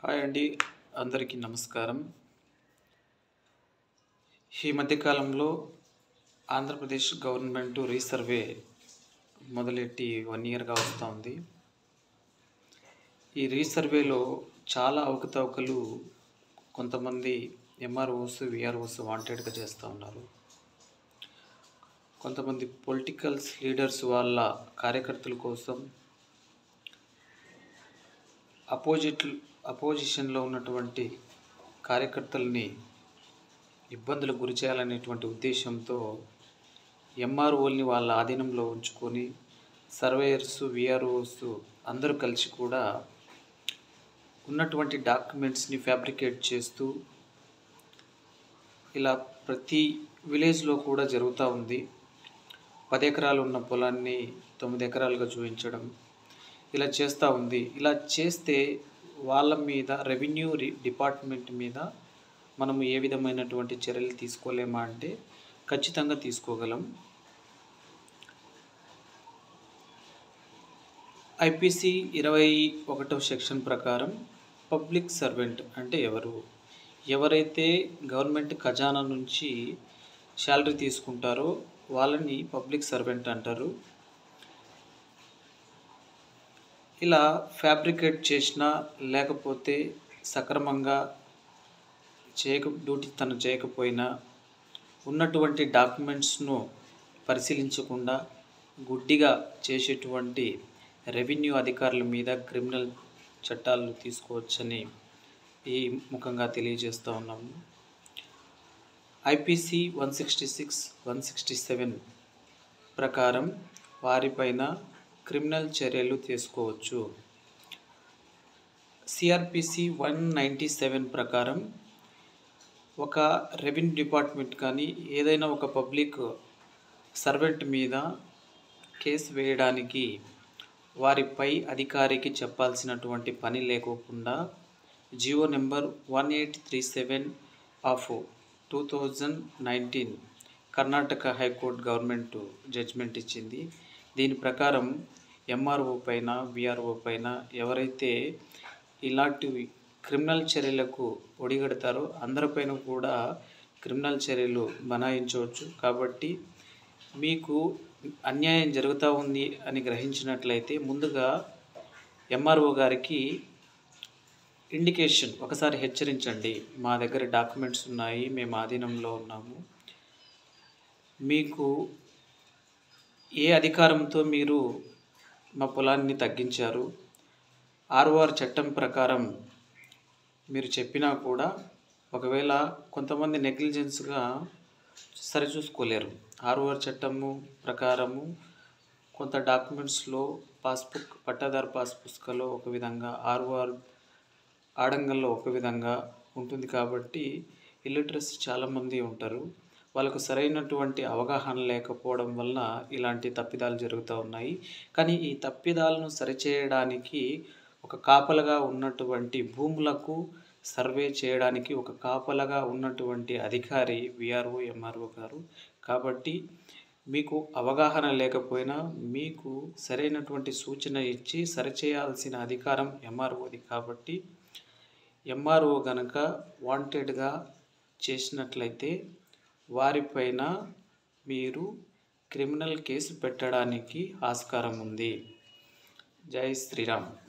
hi అండి అందరికీ నమస్కారం ఈ మధ్యకాలంలో ఆంధ్రప్రదేశ్ గవర్నమెంట్ రీసర్వే మొదలెట్టి వన్ ఇయర్గా వస్తూ ఉంది ఈ రీసర్వేలో చాలా అవకతవకలు కొంతమంది ఎంఆర్ఓస్ విఆర్ఓస్ వాంటెడ్గా చేస్తూ ఉన్నారు కొంతమంది పొలిటికల్స్ లీడర్స్ వాళ్ళ కార్యకర్తల కోసం అపోజిట్ అపోజిషన్లో ఉన్నటువంటి కార్యకర్తల్ని ఇబ్బందులకు గురి చేయాలనేటువంటి ఉద్దేశంతో ఎంఆర్ఓల్ని వాళ్ళ ఆధీనంలో ఉంచుకొని సర్వేయర్స్ విఆర్ఓస్ అందరూ కలిసి కూడా ఉన్నటువంటి డాక్యుమెంట్స్ని ఫ్యాబ్రికేట్ చేస్తూ ఇలా ప్రతి విలేజ్లో కూడా జరుగుతూ ఉంది పది ఎకరాలు ఉన్న పొలాన్ని తొమ్మిది ఎకరాలుగా చూపించడం ఇలా చేస్తూ ఉంది ఇలా చేస్తే వాళ్ళ మీద రెవెన్యూ రి డిపార్ట్మెంట్ మీద మనము ఏ విధమైనటువంటి చర్యలు తీసుకోలేమా అంటే ఖచ్చితంగా తీసుకోగలం ఐపీసీ ఇరవై ఒకటో సెక్షన్ ప్రకారం పబ్లిక్ సర్వెంట్ అంటే ఎవరు ఎవరైతే గవర్నమెంట్ ఖజానా నుంచి శాలరీ తీసుకుంటారో వాళ్ళని పబ్లిక్ సర్వెంట్ అంటారు ఇలా ఫ్యాబ్రికేట్ చేసినా లేకపోతే సక్రమంగా చేయక డ్యూటీ తను చేయకపోయినా ఉన్నటువంటి డాక్యుమెంట్స్ను పరిశీలించకుండా గుడ్డిగా చేసేటువంటి రెవెన్యూ అధికారుల మీద క్రిమినల్ చట్టాలు తీసుకోవచ్చని ఈ ముఖంగా తెలియజేస్తూ ఉన్నాము IPC one sixty six one sixty seven ప్రకారం వారిపైన క్రిమినల్ చర్యలు తీసుకోవచ్చు సిఆర్పిసి వన్ నైంటీ సెవెన్ ప్రకారం ఒక రెవెన్యూ డిపార్ట్మెంట్ కానీ ఏదైనా ఒక పబ్లిక్ సర్వెంట్ మీద కేసు వేయడానికి వారిపై అధికారికి చెప్పాల్సినటువంటి పని లేకోకుండా Jio number one eight three seven of two thousand nineteen Karnataka high court government judgement ఇచ్చింది దీని ప్రకారం ఎంఆర్ఓ పైన విఆర్ఓ పైన ఎవరైతే ఇలాంటి క్రిమినల్ చర్యలకు ఒడిగడతారో అందరిపైన కూడా క్రిమినల్ చర్యలు బనాయించవచ్చు కాబట్టి మీకు అన్యాయం జరుగుతూ ఉంది అని గ్రహించినట్లయితే ముందుగా ఎంఆర్ఓ గారికి ఇండికేషన్ ఒకసారి హెచ్చరించండి మా దగ్గర డాక్యుమెంట్స్ ఉన్నాయి మేము ఆధీనంలో ఉన్నాము మీకు ఏ అధికారంతో మీరు మా పొలాన్ని తగ్గించారు ఆర్ఓఆర్ చట్టం ప్రకారం మీరు చెప్పినా కూడా ఒకవేళ కొంతమంది నెగ్లిజెన్స్గా సరిచూసుకోలేరు ఆర్ఓఆర్ చట్టము ప్రకారము కొంత డాక్యుమెంట్స్లో పాస్బుక్ పట్టాదారు పాస్ పుస్తకాల్లో ఒక విధంగా ఆర్ఓఆర్ ఆడంగల్లో ఒక విధంగా ఉంటుంది కాబట్టి ఇల్లిటరసీ చాలామంది ఉంటారు వాళ్ళకు సరైనటువంటి అవగాహన లేకపోవడం వలన ఇలాంటి తప్పిదాలు జరుగుతూ ఉన్నాయి కానీ ఈ తప్పిదాలను సరిచేయడానికి ఒక కాపలగా ఉన్నటువంటి భూములకు సర్వే చేయడానికి ఒక కాపలగా ఉన్నటువంటి అధికారి విఆర్ఓ ఎంఆర్ఓ గారు కాబట్టి మీకు అవగాహన లేకపోయినా మీకు సరైనటువంటి సూచన ఇచ్చి సరిచేయాల్సిన అధికారం ఎంఆర్ఓది కాబట్టి ఎంఆర్ఓ గనక వాంటెడ్గా చేసినట్లయితే వారిపైన మీరు క్రిమినల్ కేసు పెట్టడానికి ఆస్కారం ఉంది జై శ్రీరామ్